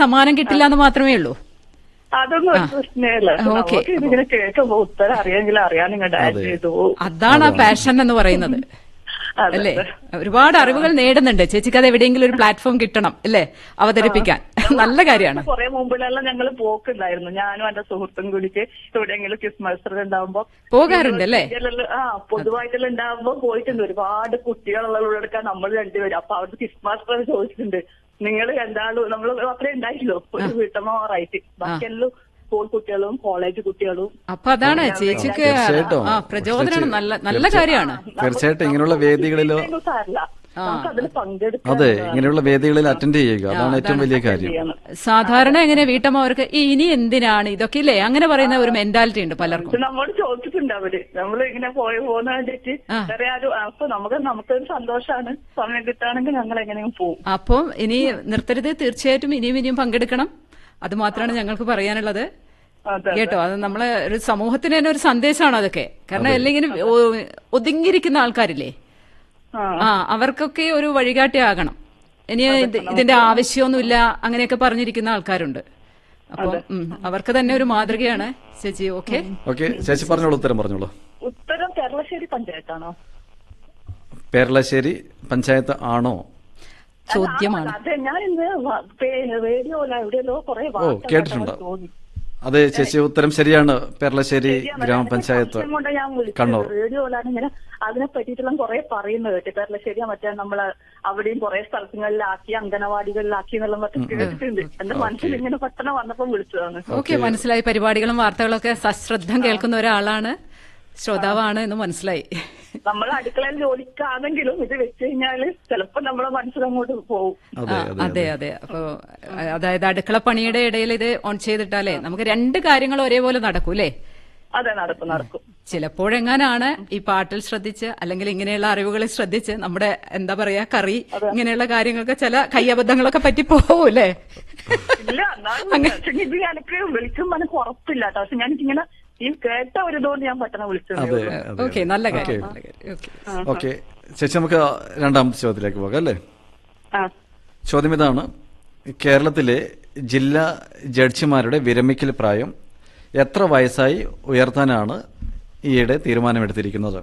സമ്മാനം കിട്ടില്ല എന്ന് മാത്രമേ ഉള്ളൂ അതൊന്നും ഒരു പ്രശ്നമില്ല ഓക്കേ. നമുക്ക് ഇതിങ്ങനെ കേൾക്കുമ്പോ ഉത്തരം അറിയാമെങ്കിൽ അറിയാൻ നിങ്ങൾ ഡയറ്റ് ചെയ്തു അതാണ് ആ പാഷൻ എന്ന് പറയുന്നത് അതെ, അല്ലേ ഒരുപാട് അറിവുകൾ നേടുന്നുണ്ട് ചേച്ചിക്ക് അത് എവിടെയെങ്കിലും ഒരു പ്ലാറ്റ്ഫോം കിട്ടണം അല്ലേ അവതരിപ്പിക്കാൻ നല്ല കാര്യമാണ് കുറെ മുമ്പിലെല്ലാം ഞങ്ങൾ പോക്കുണ്ടായിരുന്നു ഞാനും എന്റെ സുഹൃത്തും കൂടിക്ക് എവിടെയെങ്കിലും ക്രിസ് മത്സരം ഉണ്ടാവുമ്പോ പോകാറുണ്ട് അല്ലേ ഇതിലെല്ലാം- ആ പൊതുവായിട്ടെല്ലാം ഉണ്ടാവുമ്പോ പോയിട്ടുണ്ട് ഒരുപാട് കുട്ടികളുള്ള എടുക്കാൻ നമ്മൾ രണ്ടുപേരും അപ്പൊ അവർക്ക് ക്രിസ് മാസ്റ്റർ ചോദിച്ചിട്ടുണ്ട് നിങ്ങൾ രണ്ടാളും നമ്മൾ അത്രേ ഉണ്ടായില്ലോ ഒരു വീട്ടമ്മമാറായിട്ട് ബാക്കിയെല്ലാം സ്കൂൾ കുട്ടികളും കോളേജ് കുട്ടികളും അപ്പൊ അതാണ് ചേച്ചിക്ക് തീർച്ചയായിട്ടും. ആ പ്രചോദനം നല്ല നല്ല കാര്യമാണ് തീർച്ചയായിട്ടും ഇങ്ങനെയുള്ള വേദികളിലോ ഇതൊന്നും സാരില്ല നമുക്ക് അതിൽ പങ്കെടുക്കാൻ അതെ ഇങ്ങനെയുള്ള വേദികളിൽ അറ്റൻഡ് ചെയ്യുക അതാണ് ഏറ്റവും വലിയ കാര്യം സാധാരണ എങ്ങനെ വീട്ടമ്മവർക്ക് ഈ ഇനി എന്തിനാണ് ഇതൊക്കെ ഇല്ലേ അങ്ങനെ പറയുന്ന ഒരു മെന്റാലിറ്റി ഉണ്ട് പലർക്കും ഇത് നമ്മോട് ചോദിച്ചിട്ടുണ്ട് അവര് നമ്മൾ ഇങ്ങനെ പോയി പോകുന്ന വേണ്ടിട്ട് വേറെ ആരും അപ്പൊ നമുക്ക് നമുക്കൊരു സന്തോഷാണ് സമയം കിട്ടുകയാണെങ്കിൽ ഞങ്ങൾ എങ്ങനെയും പോകും അപ്പം ഇനി നിർത്തരുത് തീർച്ചയായിട്ടും ഇനിയും ഇനിയും പങ്കെടുക്കണം അത് മാത്രമാണ് ഞങ്ങൾക്ക് പറയാനുള്ളത് അതെ കേട്ടോ അത് നമ്മളെ ഒരു സമൂഹത്തിന് തന്നെ ഒരു സന്ദേശമാണ് അതൊക്കെ കാരണം അല്ലെങ്കിൽ ഒ- ഒതുങ്ങിയിരിക്കുന്ന ആൾക്കാരില്ലേ ആ. ആ അവർക്കൊക്കെ ഒരു വഴികാട്ടി ആകണം ഇനി ഇത് ഇതിന്റെ ആവശ്യമൊന്നുമില്ല അങ്ങനെയൊക്കെ പറഞ്ഞിരിക്കുന്ന ആൾക്കാരുണ്ട് അപ്പം ഉം, അവർക്ക് തന്നെ ഒരു മാതൃകയാണ് ചേച്ചി ഓക്കെ ഓക്കെ ചേച്ചി പറഞ്ഞോളൂ ഉത്തരം പറഞ്ഞോളൂ ഉത്തരം കേരളശ്ശേരി പഞ്ചായത്താണോ പേരളശ്ശേരി പഞ്ചായത്ത് ആണോ ചോദ്യമാണ് അതെ ഞാൻ ഇന്ന് റേഡിയോയില എവിടെയല്ലോ കുറെ ഓ കേട്ടിട്ടുണ്ടോ അതെ ചേച്ചി ഉത്തരം ശരിയാണ് പേരളശ്ശേരി ഗ്രാമപഞ്ചായത്ത് കൊണ്ട് ഞാൻ കണ്ണൂർ. വിളിച്ചത് റേഡിയോയിലാണ് ഇങ്ങനെ അതിനെ പറ്റിയിട്ടുള്ള കുറെ പറയുന്നത് കേട്ട് കേരളശ്ശേരി മറ്റേ നമ്മള് അവിടെയും കുറെ സ്ഥലങ്ങളിലാക്കി അംഗനവാടികളിലാക്കി എന്നുള്ള മറ്റും കേട്ടിട്ടുണ്ട് എന്റെ മനസ്സിൽ ഇങ്ങനെ പെട്ടെന്ന് വന്നപ്പോ വിളിച്ചതാണ് ഓക്കെ മനസ്സിലായി പരിപാടികളും വാർത്തകളൊക്കെ സശ്രദ്ധം കേൾക്കുന്ന ഒരാളാണ് ശ്രോതാവാണ് എന്ന് മനസ്സിലായി നമ്മൾ അടുക്കളയിൽ ജോലിക്കാണെങ്കിലും ഇത് വെച്ച് കഴിഞ്ഞാല് ചിലപ്പോ നമ്മളെ മനസ്സിലങ്ങോട്ട് പോകും അതെ ആ, അതെ അതെ അതെ അപ്പൊ അതായത് അടുക്കള പണിയുടെ ഇടയിൽ ഇത് ഓൺ ചെയ്തിട്ടാലേ നമുക്ക് രണ്ട് കാര്യങ്ങൾ ഒരേപോലെ നടക്കൂ അല്ലേ അതെ നടക്കും നടക്കും ചിലപ്പോഴെങ്ങാനാണ് ഈ പാട്ടിൽ ശ്രദ്ധിച്ച് അല്ലെങ്കിൽ ഇങ്ങനെയുള്ള അറിവുകളിൽ ശ്രദ്ധിച്ച് നമ്മുടെ എന്താ പറയാ കറി ഇങ്ങനെയുള്ള കാര്യങ്ങൾക്ക് ചില കയ്യബദ്ധങ്ങളൊക്കെ പറ്റി പോകൂല്ലേ ഇല്ല എന്നാലും പക്ഷേ ഇത് എനിക്ക് വിളിക്കുമ്പോ എനിക്ക് ഉറപ്പില്ല കേട്ടോ പക്ഷെ ഞാൻ ഇങ്ങനെ ഈ കേട്ട ഒരു ഇതുകൊണ്ട് ഞാൻ പെട്ടെന്ന് വിളിച്ചത് അതെ അതെ ഓക്കെ നല്ല കാര്യം നല്ല കാര്യം ഓക്കെ ഓക്കെ ചേച്ചി നമുക്ക് രണ്ടാമത്തെ ചോദ്യത്തിലേക്ക് പോകാം അല്ലേ ആ ചോദ്യം ഇതാണ് കേരളത്തിലെ ജില്ലാ ജഡ്ജിമാരുടെ വിരമിക്കൽ പ്രായം എത്ര വയസ്സായി ഉയർത്താനാണ് ഈയിടെ തീരുമാനമെടുത്തിരിക്കുന്നത്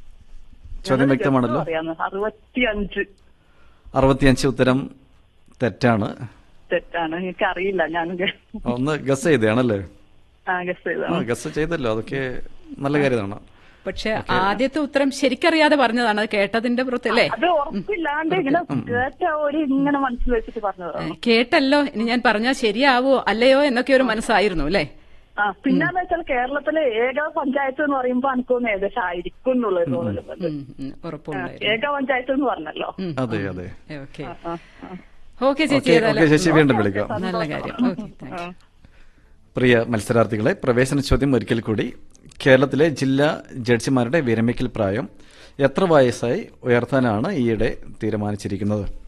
ചോദ്യം വ്യക്തമാണല്ലോ അറിയാന്ന് അറുപത്തിയഞ്ച് അറുപത്തിയഞ്ച് ഉത്തരം തെറ്റാണ് തെറ്റാണ് എനിക്ക് അറിയില്ല ഞാൻ ഒന്ന് ഗസ് ചെയ്തതാണല്ലേ ആ ഗസ് ചെയ്ത ആ ഗസ് ചെയ്തല്ലോ അതൊക്കെ നല്ല കാര്യമാണ് പക്ഷെ ആദ്യത്തെ ഉത്തരം ശരിക്കറിയാതെ പറഞ്ഞതാണ് അത് കേട്ടതിന്റെ പുറത്തല്ലേ അത് ഉറപ്പില്ലാണ്ട് ഇങ്ങനെ കേട്ട ഒരു ഇങ്ങനെ മനസ്സിൽ വെച്ചിട്ട് പറഞ്ഞതാണ് കേട്ടല്ലോ ഇനി ഞാൻ പറഞ്ഞാൽ ശരിയാവോ അല്ലയോ എന്നൊക്കെ ഒരു മനസ്സായിരുന്നു അല്ലേ ആ പിന്നെന്ന് വെച്ചാൽ കേരളത്തിലെ ഏക പഞ്ചായത്ത് എന്ന് പറയുമ്പോ എനിക്കൊന്ന് ഏകദേശം ആയിരിക്കും എന്നുള്ളത് തോന്നുന്നത് ഉം, ഉം, ഉറപ്പുണ്ടായിരുന്നു ഏക പഞ്ചായത്ത് എന്ന് പറഞ്ഞല്ലോ അതെ അതെ ഓക്കെ ആ, ആ. ഓക്കെ ചേച്ചി ഓക്കെ ഏതായാലും ഓക്കെ ചേച്ചി വീണ്ടും വിളിക്കാം നല്ല കാര്യം ഓക്കെ താങ്ക് യു പ്രിയ മത്സരാർത്ഥികളെ പ്രവേശന ചോദ്യം ഒരിക്കൽ കൂടി കേരളത്തിലെ ജില്ലാ ജഡ്ജിമാരുടെ വിരമിക്കൽ പ്രായം എത്ര വയസ്സായി ഉയർത്താനാണ് ഈയിടെ തീരുമാനിച്ചിരിക്കുന്നത്